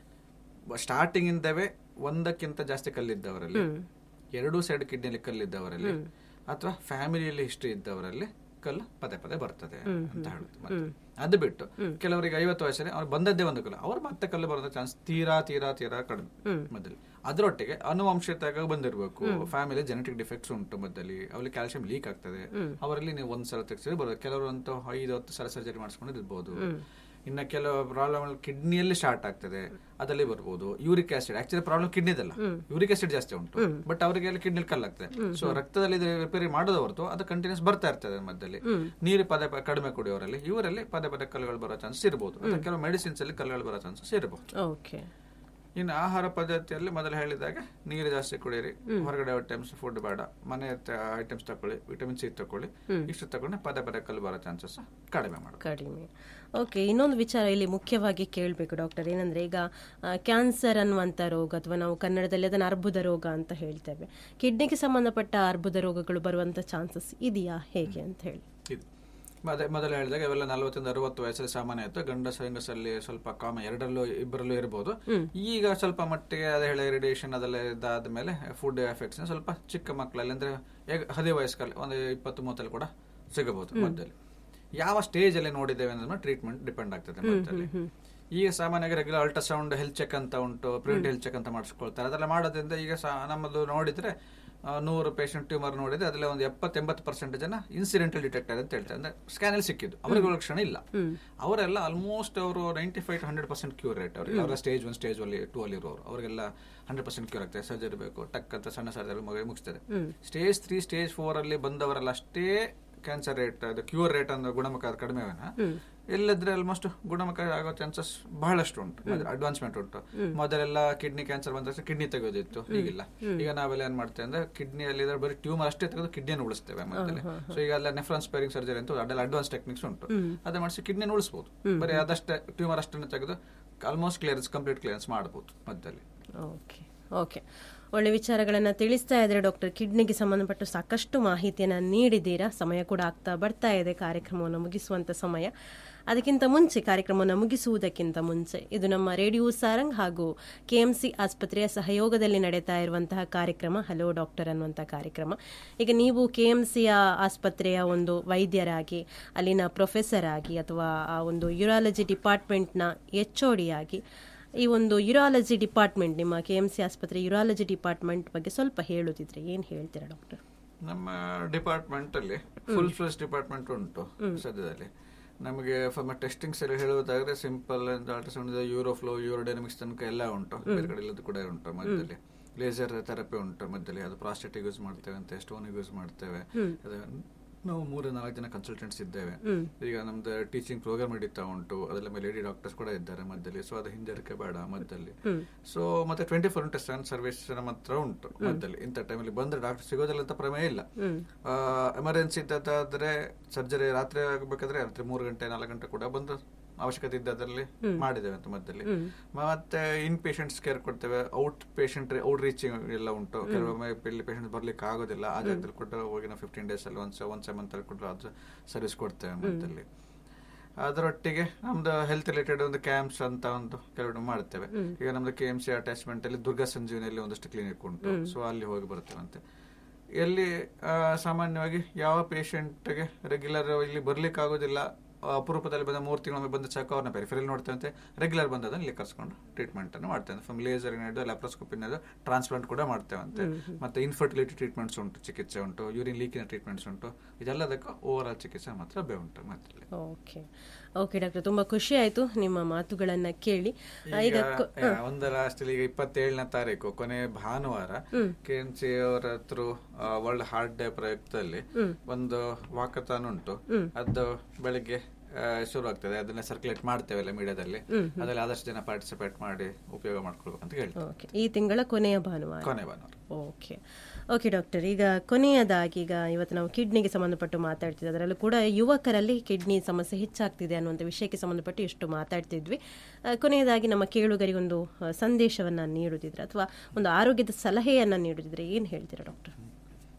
ಸ್ಟಾರ್ಟಿಂಗ್ ಇಂದವೇ ಒಂದಕ್ಕಿಂತ ಜಾಸ್ತಿ ಕಲ್ಲಿದ್ದವರಲ್ಲಿ ಎರಡೂ ಸೈಡ್ ಕಿಡ್ನಿಯಲ್ಲಿ ಕಲ್ಲಿದ್ದವರಲ್ಲಿ ಅಥವಾ ಫ್ಯಾಮಿಲಿಯಲ್ಲಿ ಹಿಸ್ಟ್ರಿ ಇದ್ದವರಲ್ಲಿ ಕಲ್ಲು ಪದೇ ಪದೇ ಬರ್ತದೆ ಅಂತ ಹೇಳುದು ಮತ್ತೆ. ಅದು ಬಿಟ್ಟು ಕೆಲವರಿಗೆ ಐವತ್ತು ವಯಸ್ಸಲ್ಲಿ ಅವ್ರು ಬಂದದ್ದೇ ಒಂದು ಕಲ್ಲು ಅವ್ರು ಮತ್ತೆ ಕಲ್ಲು ಬರೋ ಚಾನ್ಸ್ ತೀರಾ ತೀರಾ ತೀರಾ ಕಡಿಮೆ ಮೊದಲು ಅದರೊಟ್ಟಿಗೆ ಅನುವಂಶಿತಾಗ ಬಂದಿರಬೇಕು ಫ್ಯಾಮಿಲಿ ಜೆನೆಟಿಕ್ ಡಿಫೆಕ್ಟ್ಸ್ ಉಂಟು ಮಧ್ಯದಲ್ಲಿ ಅವರಲ್ಲಿ ಕ್ಯಾಲ್ಸಿಯಂ ಲೀಕ್ ಆಗ್ತದೆ ಅವರಲ್ಲಿ ನೀವು ಒಂದ್ ಸಲ ತೆಗ್ಸಿದ್ರೆ ಬರೋದು ಕೆಲವರು ಅಂತೂ ಐದು ಹತ್ತು ಸಲ ಸರ್ಜರಿ ಮಾಡಿಸ್ಕೊಂಡಿರ್ಬೋದು ಇನ್ನ ಕೆಲವು ಪ್ರಾಬ್ಲಮ್ ಕಿಡ್ನಿಯಲ್ಲಿ ಸ್ಟಾರ್ಟ್ ಆಗ್ತದೆ ಅದರಲ್ಲಿ ಬರ್ಬೋದು ಯೂರಿಕ್ ಆಸಿಡ್ ಆಕ್ಚುಲಿ ಪ್ರಾಬ್ಲಮ್ ಕಿಡ್ನಿದಲ್ಲ ಯೂರಿಕ್ ಆಸಿಡ್ ಜಾಸ್ತಿ ಉಂಟು ಬಟ್ ಅವರಿಗೆಲ್ಲ ಕಿಡ್ನಿ ಕಲ್ಲಾಗ್ತದೆ ಸೊ ರಕ್ತದಲ್ಲಿ ಇದು ರಿಪೇರಿ ಮಾಡೋದು ಹೊರತು ಅದು ಕಂಟಿನ್ಯೂಸ್ ಬರ್ತಾ ಇರ್ತದೆ ಮಧ್ಯದಲ್ಲಿ ನೀರು ಪದೇ ಪದೇ ಕಡಿಮೆ ಕುಡಿಯೋರಲ್ಲಿ ಇವರಲ್ಲಿ ಪದೇ ಪದೇ ಕಲ್ಲುಗಳು ಬರೋ ಚಾನ್ಸಸ್ ಇರಬಹುದು ಅಥವಾ ಕೆಲವು ಮೆಡಿಸಿನ್ಸ್ ಅಲ್ಲಿ ಕಲ್ಲುಗಳು ಬರೋ ಚಾನ್ಸಸ್ ಇರಬಹುದು ಓಕೆ ಇನ್ನು ಆಹಾರ ಪದ್ಧತಿಯಲ್ಲಿ ಮೊದಲು ಹೇಳಿದಾಗ ನೀರು ಜಾಸ್ತಿ ಕುಡಿಯಿರಿ ಹೊರಗಡೆ ಐಟಮ್ಸ್ ಫುಡ್ ಬೇಡ ಮನೆ ಐಟಮ್ಸ್ ತಕೊಳ್ಳಿ ವಿಟಮಿನ್ ಸಿ ತಕೊಳ್ಳಿ ಇಷ್ಟು ತಗೊಂಡು ಪದೇ ಪದೇ ಕಲ್ಲು ಬರೋ ಚಾನ್ಸಸ್ ಕಡಿಮೆ ಮಾಡೋದು ಕಡಿಮೆ ಓಕೆ ಇನ್ನೊಂದು ವಿಚಾರ ಇಲ್ಲಿ ಮುಖ್ಯವಾಗಿ ಕೇಳಬೇಕು ಡಾಕ್ಟರ್ ಏನಂದ್ರೆ ಈಗ ಕ್ಯಾನ್ಸರ್ ಅನ್ನುವಂಥ ರೋಗ ಅಥವಾ ನಾವು ಕನ್ನಡದಲ್ಲಿ ಅದನ್ನು ಅರ್ಬುದ ರೋಗ ಅಂತ ಹೇಳ್ತೇವೆ ಕಿಡ್ನಿಗೆ ಸಂಬಂಧಪಟ್ಟ ಅರ್ಬುದ ರೋಗಗಳು ಬರುವಂತ ಚಾನ್ಸಸ್ ಇದೆಯಾ ಹೇಗೆ ಅಂತ ಹೇಳಿ ಇದು ಅದೇ ಮೊದಲು ಹೇಳಿದಾಗ ಇವೆಲ್ಲ ನಲವತ್ತರಿಂದ ಅರವತ್ತು ವಯಸ್ಸಲ್ಲಿ ಸಾಮಾನ್ಯ ಆಯ್ತು ಗಂಡಸ ಹೆಂಗಸಲ್ಲಿ ಸ್ವಲ್ಪ ಕಾಮ ಎರಡರಲ್ಲೂ ಇಬ್ಬರಲ್ಲೂ ಇರಬಹುದು ಈಗ ಸ್ವಲ್ಪ ಮಟ್ಟಿಗೆ ಅದೇ ಹೇಳಿ ರೇಡಿಯೇಷನ್ ಅದೆಲ್ಲ ಇದಾದ ಮೇಲೆ ಫುಡ್ ಎಫೆಕ್ಟ್ಸ್ ಸ್ವಲ್ಪ ಚಿಕ್ಕ ಮಕ್ಕಳಲ್ಲಿ ಅಂದ್ರೆ ಈಗ ಹದಿ ವಯಸ್ಕಲ್ಲಿ ಒಂದು ಇಪ್ಪತ್ತು ಮೂವತ್ತಲ್ಲಿ ಕೂಡ ಸಿಗಬಹುದು ಮಧ್ಯದಲ್ಲಿ ಯಾವ ಸ್ಟೇಜ್ ಅಲ್ಲಿ ನೋಡಿದ್ದೇವೆ ಅನ್ನೋದ್ರ ಟ್ರೀಟ್ಮೆಂಟ್ ಡಿಪೆಂಡ್ ಆಗ್ತದೆ ಮಧ್ಯದಲ್ಲಿ ಈಗ ಸಾಮಾನ್ಯವಾಗಿ ರೆಗ್ಯುಲರ್ ಅಲ್ಟ್ರಾಸೌಂಡ್ ಹೆಲ್ತ್ ಚೆಕ್ ಅಂತ ಉಂಟು ಪ್ರಿಂಟ್ ಹೆಲ್ತ್ ಚೆಕ್ ಅಂತ ಮಾಡಿಸ್ಕೊಳ್ತಾರೆ ಅದೆಲ್ಲ ಮಾಡೋದ್ರಿಂದ ಈಗ ಸಾ- ನಮ್ಮದು ನೋಡಿದ್ರೆ ಆ, ನೂರು ಪೇಷಂಟ್ ಟ್ಯೂಮರ್ ನೋಡಿದ್ರೆ ಅದರಲ್ಲಿ ಒಂದು ಎಪ್ಪತ್ತೆಂಬತ್ತು ಪರ್ಸೆಂಟ್ ಜನ ಇನ್ಸಿಡೆಂಟಲ್ ಡಿಟೆಕ್ಟರ್ ಅಂತ ಹೇಳ್ತಾರೆ ಅಂದ್ರೆ ಸ್ಕ್ಯಾನ್ ಅಲ್ಲಿ ಸಿಕ್ಕಿದ್ದು ಅವರಿಗೆ ಲಕ್ಷಣ ಇಲ್ಲ ಅವರೆಲ್ಲ ಆಲ್ಮೋಸ್ಟ್ ಅವರು ninety five to hundred percent cure rate ಅವ್ರಿಗೆ ಅವರ ಸ್ಟೇಜ್ ಒನ್ ಸ್ಟೇಜ್ ಅಲ್ಲಿ ಟೂ ಅಲ್ಲಿ ಇರೋರು ಅವರಿಗೆಲ್ಲ ಹಂಡ್ರೆಡ್ ಪರ್ಸೆಂಟ್ ಕ್ಯೂರ್ ಆಗ್ತದೆ ಸರ್ಜರಿ ಬೇಕು ಟಕ್ ಅಂತ ಸಣ್ಣ ಸರ್ಜರಿ ಮುಗಿಸ್ತದೆ ಸ್ಟೇಜ್ ತ್ರೀ ಸ್ಟೇಜ್ ಫೋರ್ ಅಲ್ಲಿ ಬಂದವರೆಲ್ಲ ಅಷ್ಟೇ ಕ್ಯಾನ್ಸರ್ ರೇಟ್ ಅದು ಕ್ಯೂರ್ ರೇಟ್ ಅಂದ್ರೆ ಗುಣಮುಖ ಅದು ಕಡಿಮೆವೇನ ಇಲ್ಲದ್ರೆ ಆಲ್ಮೋಸ್ಟ್ ಗುಣಮುಖ ಆಗೋ ಚಾನ್ಸಸ್ ಬಹಳಷ್ಟು ಉಂಟು ಅಡ್ವಾನ್ಸ್ಮೆಂಟ್ ಉಂಟು ಮೊದಲೆಲ್ಲ ಕಿಡ್ನಿ ಕ್ಯಾನ್ಸರ್ ಬಂದ ತಕ್ಷಣ ಕಿಡ್ನಿ ತೆಗೆಯೋದಿತ್ತು ಈಗಿಲ್ಲ ಈಗ ನಾವೆಲ್ಲ ಏನ್ ಮಾಡ್ತೇವೆ ಅಂದ್ರೆ ಕಿಡ್ನಿಯಲ್ಲಿ ಇದ್ರೆ ಬರೀ ಟ್ಯೂಮರ್ ಅಷ್ಟೇ ತೆಗೆದು ಕಿಡ್ನಿಯನ್ನು ಉಳಿಸ್ತೇವೆ ಮೊದಲೇ ಸೊ ಈಗ ಎಲ್ಲ ನೆಫ್ರಾನ್ ಸ್ಪೇರಿಂಗ್ ಸರ್ಜರಿ ಅಂತ ಅದೆಲ್ಲ ಅಡ್ವಾನ್ಸ್ ಟೆಕ್ನಿಕ್ಸ್ ಉಂಟು ಅದೇ ಮಾಡಿಸಿ ಕಿಡ್ನಿನ ಉಳಿಸಬಹುದು ಬರೀ ಅದಷ್ಟೇ ಟ್ಯೂಮರ್ ಅಷ್ಟನ್ನು ತೆಗೆದು ಆಲ್ಮೋಸ್ಟ್ ಕ್ಲಿಯರೆನ್ಸ್ ಕಂಪ್ಲೀಟ್ ಕ್ಲಿಯರೆನ್ಸ್ ಮಾಡಬಹುದು ಮಧ್ಯದಲ್ಲಿ ಓಕೆ ಓಕೆ ಒಳ್ಳೆ ವಿಚಾರಗಳನ್ನು ತಿಳಿಸ್ತಾ ಇದ್ದಾರೆ ಡಾಕ್ಟರ್ ಕಿಡ್ನಿಗೆ ಸಂಬಂಧಪಟ್ಟು ಸಾಕಷ್ಟು ಮಾಹಿತಿಯನ್ನು ನೀಡಿದ್ದೀರಾ ಸಮಯ ಕೂಡ ಆಗ್ತಾ ಬರ್ತಾ ಇದೆ ಕಾರ್ಯಕ್ರಮವನ್ನು ಮುಗಿಸುವಂತ ಸಮಯ ಅದಕ್ಕಿಂತ ಮುಂಚೆ ಕಾರ್ಯಕ್ರಮವನ್ನು ಮುಗಿಸುವುದಕ್ಕಿಂತ ಮುಂಚೆ ಇದು ನಮ್ಮ ರೇಡಿಯೋ ಸಾರಂಗ್ ಹಾಗೂ ಕೆಎಂಸಿ ಆಸ್ಪತ್ರೆಯ ಸಹಯೋಗದಲ್ಲಿ ನಡೀತಾ ಇರುವಂತಹ ಕಾರ್ಯಕ್ರಮ ಹಲೋ ಡಾಕ್ಟರ್ ಅನ್ನುವಂಥ ಕಾರ್ಯಕ್ರಮ ಈಗ ನೀವು ಕೆಎಂಸಿಯ ಆಸ್ಪತ್ರೆಯ ಒಂದು ವೈದ್ಯರಾಗಿ ಅಲ್ಲಿನ ಪ್ರೊಫೆಸರ್ ಆಗಿ ಅಥವಾ ಆ ಒಂದು ಯುರಾಲಜಿ ಡಿಪಾರ್ಟ್ಮೆಂಟ್ನ ಎಚ್ ಆಗಿ ಈ ಒಂದು ಯುರಾಲಜಿ ಡಿಪಾರ್ಟ್ಮೆಂಟ್ ನಿಮ್ಮ ಕೆ ಎಂ ಸಿ ಆಸ್ಪತ್ರೆ ಯುರಾಲಜಿ ಡಿಪಾರ್ಟ್ಮೆಂಟ್ ಬಗ್ಗೆ ಸ್ವಲ್ಪ ಹೇಳುದಿದ್ರೆ ಏನ್ ಹೇಳ್ತೀರಾ ಡಾಕ್ಟರ್ ನಮ್ಮ ಡಿಪಾರ್ಟ್ಮೆಂಟ್ ಅಲ್ಲಿ ಫುಲ್ ಫ್ಲೆಸ್ ಡಿಪಾರ್ಟ್ಮೆಂಟ್ ಉಂಟು ಸದ್ಯದಲ್ಲಿ ನಮಗೆ ಫ್ರಮ್ ಟೆಸ್ಟಿಂಗ್ಸ್ ಅಲ್ಲಿ ಹೇಳುವುದಾದ್ರೆ ಸಿಂಪಲ್ ಅಲ್ಟ್ರಾಸೌಂಡ್ ಯೂರೋಫ್ಲೋ ಯೂರೋಡೈನಮಿಕ್ಸ್ ತನಕ ಎಲ್ಲ ಉಂಟು ಬೇರೆ ಕಡೆ ಇಲ್ಲದ್ದು ಕೂಡ ಉಂಟು ಮಧ್ಯದಲ್ಲಿ ಲೇಸರ್ ಥೆರಪಿ ಉಂಟು ಮಧ್ಯದಲ್ಲಿ ಅದು ಪ್ರಾಸ್ಟೇಟಿಗೆ ಯೂಸ್ ಮಾಡ್ತೇವೆ ಅಂತ ಸ್ಟೋನಿಗೆ ಯೂಸ್ ಮಾಡ್ತೇವೆ ಅದು ನಾವು ಮೂರು ನಾಲ್ಕು ಜನ ಕನ್ಸಲ್ಟೆಂಟ್ಸ್ ಇದ್ದೇವೆ ಈಗ ನಮ್ದು ಟೀಚಿಂಗ್ ಪ್ರೋಗ್ರಾಮ್ ನಡೀತಾ ಉಂಟು ಅದೆಲ್ಲ ಮೇಲೆ ಲೇಡಿ ಡಾಕ್ಟರ್ಸ್ ಕೂಡ ಇದ್ದಾರೆ ಮಧ್ಯದಲ್ಲಿ ಸೊ ಅದು ಹಿಂಜರಿಕೆ ಬೇಡ ಮಧ್ಯದಲ್ಲಿ ಸೊ ಮತ್ತೆ twenty four into seven service ನಮ್ಮ ಹತ್ರ ಉಂಟು ಮಧ್ಯದಲ್ಲಿ ಇಂಥ ಟೈಮಲ್ಲಿ ಬಂದ್ರೆ ಡಾಕ್ಟರ್ ಸಿಗೋದಿಲ್ಲ ಅಂತ ಪ್ರಮೇಯ ಇಲ್ಲ ಎಮರ್ಜೆನ್ಸಿ ಇದ್ದಾದ್ರೆ ಸರ್ಜರಿ ರಾತ್ರಿ ಆಗಬೇಕಾದ್ರೆ ರಾತ್ರಿ ಮೂರು ಗಂಟೆ ನಾಲ್ಕು ಗಂಟೆ ಕೂಡ ಬಂದು ಅವಶ್ಯಕತೆ ಇದ್ದದ್ರಲ್ಲಿ ಮಾಡಿದ್ದೇವೆ ಅಂತ ಮಧ್ಯದಲ್ಲಿ ಮತ್ತೆ ಇನ್ ಪೇಷಂಟ್ಸ್ ಕೇರ್ ಕೊಡ್ತೇವೆ ಔಟ್ ಪೇಷಂಟ್ ಔಟ್ ರೀಚಿಂಗ್ ಎಲ್ಲ ಉಂಟು ಕೆಲವೊಮ್ಮೆ ಇಲ್ಲಿ ಪೇಷಂಟ್ ಬರ್ಲಿಕ್ಕೆ ಆಗೋದಿಲ್ಲ ಆ ಜಾಗದಲ್ಲಿ ಕೊಟ್ಟು ಹೋಗಿ ನಾವು ಫಿಫ್ಟೀನ್ ಡೇಸ್ ಅಲ್ಲಿ ಒಂದ್ಸ ಒಂದ್ ಮಂತ್ ಅಲ್ಲಿ ಕೊಟ್ಟರೆ ಅದು ಸರ್ವಿಸ್ ಕೊಡ್ತೇವೆ ಮಧ್ಯದಲ್ಲಿ ಅದರೊಟ್ಟಿಗೆ ನಮ್ದು ಹೆಲ್ತ್ ರಿಲೇಟೆಡ್ ಒಂದು ಕ್ಯಾಂಪ್ಸ್ ಅಂತ ಒಂದು ಕೆಲವು ಮಾಡ್ತೇವೆ ಈಗ ನಮ್ದು ಕೆ ಎಂ ಸಿ ಅಟ್ಯಾಚ್ಮೆಂಟ್ ಅಲ್ಲಿ ದುರ್ಗಾ ಸಂಜೀವನಿಯಲ್ಲಿ ಒಂದಷ್ಟು ಕ್ಲಿನಿಕ್ ಉಂಟು ಸೊ ಅಲ್ಲಿ ಹೋಗಿ ಬರ್ತೇವಂತೆ ಎಲ್ಲಿ ಆ, ಸಾಮಾನ್ಯವಾಗಿ ಯಾವ ಪೇಷಂಟ್ಗೆ ರೆಗ್ಯುಲರ್ ಇಲ್ಲಿ ಬರ್ಲಿಕ್ಕೆ ಆಗೋದಿಲ್ಲ ಅಪರೂಪದಲ್ಲಿ ಬಂದ ಮೂರು ತಿಂಗಳೊಮ್ಮೆ ಬಂದ ಚೆಕ್ ಅವ್ರನ್ನ ಪೆರಿಫೆರಲ್ ನೋಡ್ತೇವಂತೆ ರೆಗ್ಯುಲರ್ ಬಂದದನ್ನ ಇಲ್ಲಿ ಕರ್ಸ್ಕೊಂಡು ಟ್ರೀಟ್ಮೆಂಟ್ ಅನ್ನು ಮಾಡ್ತೇವೆ ಫ್ರಮ್ ಲೇಸರ್ ಹಿಡಿದು ಲ್ಯಾಪ್ರೋಸ್ಕೋಪಿನ ಟ್ರಾನ್ಸ್ಪ್ಲಾಂಟ್ ಕೂಡ ಮಾಡ್ತೇವಂತೆ ಮತ್ತೆ ಇನ್ಫರ್ಟಿಲಿಟಿ ಟ್ರೀಟ್ಮೆಂಟ್ಸ್ ಉಂಟು ಚಿಕಿತ್ಸೆ ಉಂಟು ಯೂರಿನ್ ಲೀಕಿನ ಟ್ರೀಟ್ಮೆಂಟ್ಸ್ ಉಂಟು ಇದೆಲ್ಲದಕ್ಕೂ ಓವರ್ ಆಲ್ ಚಿಕಿತ್ಸೆ ಮಾತ್ರ ಬೇ ಉಂಟು ಮತ್ತೆ ಓಕೆ ಓಕೆ ಡಾಕ್ಟರ್ ತುಂಬಾ ಖುಷಿ ಆಯ್ತು ನಿಮ್ಮ ಮಾತುಗಳನ್ನ ಕೇಳಿ ಆ, ಈಗ ಈಗ ಕೊ- ಆ, ಒಂದರ ಅಷ್ಟಲ್ಲಿ ಈಗ ಇಪ್ಪತ್ತೇಳನೇ ತಾರೀಕು ಕೊನೆ ಭಾನುವಾರ ಕೆ ಎನ್ ಸಿ ಅವರ ಹತ್ರ ವರ್ಲ್ಡ್ ಹಾರ್ಟ್ ಡೇ ಪ್ರಯುಕ್ತದಲ್ಲಿ ಒಂದು ವಾಕಥಾನ್ ಉಂಟು ಅದು ಬೆಳಿಗ್ಗೆ ಆ, ಶುರು ಆಗ್ತದೆ ಅದನ್ನ ಸರ್ಕ್ಯುಲೇಟ್ ಮಾಡ್ತೇವೆ ಎಲ್ಲ ಮೀಡಿಯಾದಲ್ಲಿ ಅದ್ರಲ್ಲಿ ಆದಷ್ಟು ಜನ ಪಾರ್ಟಿಸಿಪೇಟ್ ಮಾಡಿ ಉಪಯೋಗ ಮಾಡ್ಕೊಳ್ಬೇಕು ಅಂತ ಹೇಳ್ತೇವೆ ಓಕೆ ಈ ತಿಂಗಳ ಕೊನೆಯ ಭಾನುವಾರ ಕೊನೆ ಭಾನುವಾರ ಓಕೆ ಓಕೆ ಡಾಕ್ಟರ್ ಈಗ ಕೊನೆಯದಾಗಿ ಈಗ ಇವತ್ತು ನಾವು ಕಿಡ್ನಿಗೆ ಸಂಬಂಧಪಟ್ಟು ಮಾತಾಡ್ತಿದ್ವಿ ಅದರಲ್ಲೂ ಕೂಡ ಯುವಕರಲ್ಲಿ ಕಿಡ್ನಿ ಸಮಸ್ಯೆ ಹೆಚ್ಚಾಗ್ತಿದೆ ಅನ್ನುವಂಥ ವಿಷಯಕ್ಕೆ ಸಂಬಂಧಪಟ್ಟು ಎಷ್ಟು ಮಾತಾಡ್ತಿದ್ವಿ ಆ, ಕೊನೆಯದಾಗಿ ನಮ್ಮ ಕೇಳುಗರಿಗೊಂದು ಆ, ಸಂದೇಶವನ್ನ ನೀಡುತ್ತಿದ್ರೆ ಅಥವಾ ಒಂದು ಆರೋಗ್ಯದ ಸಲಹೆಯನ್ನ ನೀಡುತ್ತಿದ್ರೆ ಏನು ಹೇಳ್ತೀರಾ ಡಾಕ್ಟರ್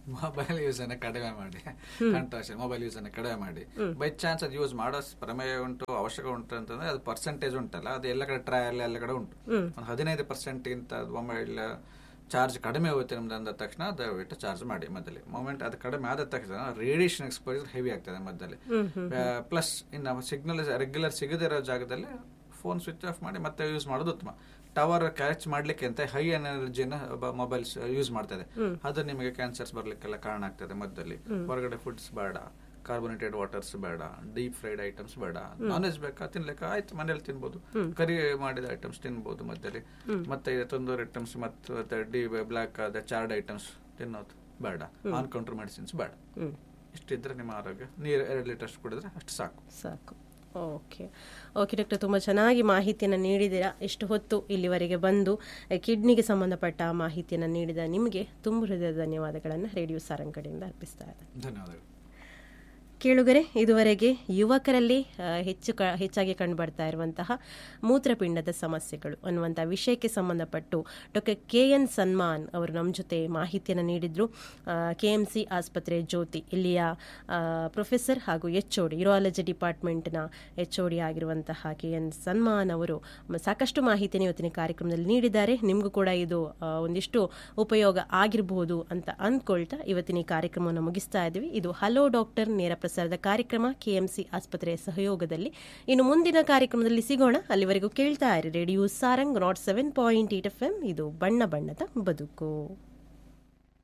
ಮೊಬೈಲ್ ಯೂಸ್ ಅನ್ನ ಕಡಿಮೆ ಮಾಡಿ ಕಂಟ್ರಾಕ್ಷನ್ ಮೊಬೈಲ್ ಯೂಸ್ ಅನ್ನ ಕಡಿಮೆ ಮಾಡಿ ಬೈ ಚಾನ್ಸ್ ಅದು ಯೂಸ್ ಮಾಡೋ ಪ್ರಮೇಯ ಉಂಟು ಅವಶ್ಯಕ ಉಂಟು ಅಂತಂದ್ರೆ ಅದು ಪರ್ಸೆಂಟೇಜ್ ಉಂಟಲ್ಲ ಅದು ಎಲ್ಲ ಕಡೆ ಟ್ರಯಲ್ ಎಲ್ಲ ಕಡೆ ಉಂಟು ಒಂದು ಹದಿನೈದು ಪರ್ಸೆಂಟ್ ಇಂತ ಮೊಬೈಲ್ ಚಾರ್ಜ್ ಕಡಿಮೆ ಹೋಗುತ್ತೆ ನಮ್ದು ಅಂದ ತಕ್ಷಣ ದಯವಿಟ್ಟು ಚಾರ್ಜ್ ಮಾಡಿ ಮೊದಲೇ ಮೊಮೆಂಟ್ ಅದು ಕಡಿಮೆ ಆದ ತಕ್ಷಣ ರೇಡಿಯೇಷನ್ ಎಕ್ಸ್ಪೋಜರ್ ಹೆವಿ ಆಗ್ತದೆ ಮಧ್ಯದಲ್ಲಿ ಪ್ಲಸ್ ಇನ್ನು ಸಿಗ್ನಲ್ ರೆಗ್ಯುಲರ್ ಸಿಗದಿರೋ ಜಾಗದಲ್ಲಿ ಫೋನ್ ಸ್ವಿಚ್ ಆಫ್ ಮಾಡಿ ಮತ್ತೆ ಯೂಸ್ ಮಾಡೋದು ಉತ್ತಮ ಟವರ್ ಕ್ಯಾಚ್ ಮಾಡ್ಲಿಕ್ಕೆ ಅಂತ ಹೈ ಎನರ್ಜಿನ ಮೊಬೈಲ್ಸ್ ಯೂಸ್ ಮಾಡ್ತದೆ ಅದು ನಿಮಗೆ ಕ್ಯಾನ್ಸರ್ಸ್ ಬರ್ಲಿಕ್ಕೆಲ್ಲ ಕಾರಣ ಆಗ್ತದೆ ಮಧ್ಯದಲ್ಲಿ ಹೊರಗಡೆ ಫುಡ್ಸ್ ಬೇಡ ಕಾರ್ಬೋನೇಟೆಡ್ ವಾಟರ್ಸ್ ಬೇಡ ಡೀಪ್ ಫ್ರೈಡ್ ಐಟಮ್ಸ್ ಬೇಡ ನಾನ್ ವೆಜ್ ಬೇಕಾ ತಿನ್ಲಿಕ್ಕೆ ಆಯ್ತು ಮನೇಲಿ ತಿನ್ಬೋದು ಕರಿ ಮಾಡಿದ ಐಟಮ್ಸ್ ತಿನ್ಬೋದು ಮಧ್ಯದಲ್ಲಿ ಮತ್ತೆ ತಂದೂರಿ ಐಟಮ್ಸ್ ಮತ್ತೆ ಡಿ ಬ್ಲಾಕ್ ಆದ ಚಾರ್ಡ್ ಐಟಮ್ಸ್ ತಿನ್ನೋದು ಬೇಡ ಆನ್ ಕೌಂಟರ್ ಮೆಡಿಸಿನ್ಸ್ ಬೇಡ ಇಷ್ಟಿದ್ರೆ ನಿಮ್ಮ ಆರೋಗ್ಯ ನೀರು ಎರಡು ಲೀಟರ್ ಅಷ್ಟು ಕುಡಿದ್ರೆ ಅಷ್ಟು ಸಾಕು ಸಾಕು ಓಕೆ ಓಕೆ ಡಾಕ್ಟರ್ ತುಂಬ ಚೆನ್ನಾಗಿ ಮಾಹಿತಿಯನ್ನು ನೀಡಿದ್ದೀರಾ ಇಷ್ಟು ಹೊತ್ತು ಇಲ್ಲಿವರೆಗೆ ಬಂದು ಕಿಡ್ನಿಗೆ ಸಂಬಂಧಪಟ್ಟ ಮಾಹಿತಿಯನ್ನು ನೀಡಿದ ನಿಮಗೆ ತುಂಬ ಹೃದಯದ ಧನ್ಯವಾದಗಳನ್ನು ರೇಡಿಯೋ ಸಾರಂಗ್ ಕಡೆಯಿಂದ ಅರ್ಪಿಸ್ತಾ ಇದ್ದೇನೆ ಧನ್ಯವಾದಗಳು ಕೇಳುಗರೆ ಇದುವರೆಗೆ ಯುವಕರಲ್ಲಿ ಆ, ಹೆಚ್ಚು ಕ ಹೆಚ್ಚಾಗಿ ಕಂಡುಬರ್ತಾ ಇರುವಂತಹ ಮೂತ್ರಪಿಂಡದ ಸಮಸ್ಯೆಗಳು ಅನ್ನುವಂಥ ವಿಷಯಕ್ಕೆ ಸಂಬಂಧಪಟ್ಟು ಡಾಕ್ಟರ್ ಕೆ ಎನ್ ಸನ್ಮಾನ್ ಅವರು ನಮ್ಮ ಜೊತೆ ಮಾಹಿತಿಯನ್ನು ನೀಡಿದ್ರು ಕೆ ಎಂ ಸಿ ಆಸ್ಪತ್ರೆ ಜ್ಯೋತಿ ಇಲ್ಲಿಯ ಆ, ಪ್ರೊಫೆಸರ್ ಹಾಗೂ ಎಚ್ ಡಿ ಯುರಾಲಜಿ ಡಿಪಾರ್ಟ್ಮೆಂಟ್ನ ಎಚ್ ಡಿ ಆಗಿರುವಂತಹ ಕೆ ಎನ್ ಸನ್ಮಾನ್ ಅವರು ಮ- ಸಾಕಷ್ಟು ಮಾಹಿತಿಯನ್ನು ಇವತ್ತಿನ ಕಾರ್ಯಕ್ರಮದಲ್ಲಿ ನೀಡಿದ್ದಾರೆ ನಿಮಗೂ ಕೂಡ ಇದು ಆ, ಒಂದಿಷ್ಟು ಉಪಯೋಗ ಆಗಿರಬಹುದು ಅಂತ ಅಂದ್ಕೊಳ್ತಾ ಇವತ್ತಿನ ಈ ಕಾರ್ಯಕ್ರಮವನ್ನು ಮುಗಿಸ್ತಾ ಇದ್ದೀವಿ ಇದು ಹಲೋ ಡಾಕ್ಟರ್ ನೇರ ಪ್ರಸಾರದ ಕಾರ್ಯಕ್ರಮ ಕೆಎಂಸಿ ಆಸ್ಪತ್ರೆಯ ಸಹಯೋಗದಲ್ಲಿ ಇನ್ನು ಮುಂದಿನ ಕಾರ್ಯಕ್ರಮದಲ್ಲಿ ಸಿಗೋಣ ಅಲ್ಲಿವರೆಗೂ ಕೇಳ್ತಾ ಇರಿ radio Sarang nought seven point eight F M ಇದು ಬಣ್ಣ ಬಣ್ಣದ ಬದುಕು